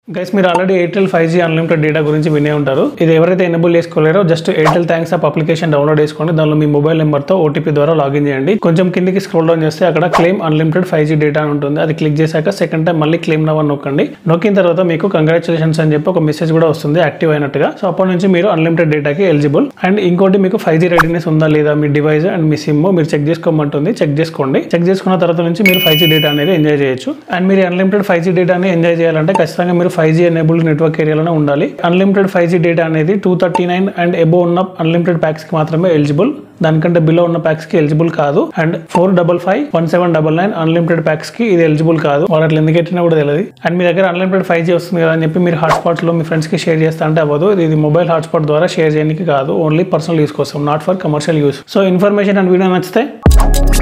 guys మీరు already Airtel five G unlimited data గురించి వినే ఉంటారు ఇది ఎవరైతే ఎనబుల్ చేసుకోలేరో just Airtel thanks app application download చేసుకోండి దానిలో మీ మొబైల్ నెంబర్తో ఓటీపీ ద్వారా లాగిన్ చేయండి కొంచెం కిందికి స్క్రోల్ డౌన్ చేస్తే అక్కడ claim unlimited five G data అని ఉంటుంది అది క్లిక్ చేశాక సెకండ్ టైం మళ్ళీ క్లెయిమ్ నవ్ అని నొక్కండి నొక్కిన తర్వాత మీకు కంగ్రాచులేషన్స్ అని చెప్పి ఒక మెసేజ్ కూడా వస్తుంది యాక్టివ్ అయినట్టుగా సో అప్పటి నుంచి మీరు అన్లిమిటెడ్ డేటాకి ఎలిజిబుల్ అండ్ ఇంకోటి మీకు ఫైవ్ జీ రెడీనెస్ ఉందా లేదా మీ డివైస్ అండ్ మీ సిమ్ మీరు చెక్ చేసుకోమంటుంది చెక్ చేసుకోండి చెక్ చేసుకున్న తర్వాత నుంచి మీరు ఫైవ్ జీ డేటా అనేది ఎంజాయ్ చేయొచ్చు అండ్ మీరు అన్లిమిటెడ్ ఫైవ్ జీ డేటాని ఎంజాయ్ చేయాలంటే ఖచ్చితంగా మీరు ఫైవ్ జీ ఎనేబుల్డ్ నెట్వర్క్ ఏరియాలోనే ఉండాలి అన్లిమిటెడ్ ఫైవ్ జీ డేటా అనేది two thirty nine and above ఉన్న అన్లిమిటెడ్ ప్యాక్స్ కి మాత్రమే ఎలిజిబుల్ దానికంటే బిలో ఉన్న ప్యాక్స్ కి ఎలిజిబుల్ కాదు and four double five one seven double nine unlimited packs కి ఇది ఎలిజిబుల్ కాదు వాళ్ళు అట్లా ఎందుకు ఎట్టినా కూడా తెలియదు అండ్ మీ దగ్గర అన్లిమిటెడ్ ఫైవ్ జీ వస్తుంది కదా అని చెప్పి మీరు హాట్స్పాట్స్ లో మీ ఫ్రెండ్స్ కి షేర్ చేస్తా అంటే అవ్వదు ఇది మొబైల్ హాట్స్పాట్ ద్వారా షేర్ చేయడానికి కాదు ఓన్లీ పర్సనల్ యూస్ కోసం not for commercial use so information and video నచ్చితే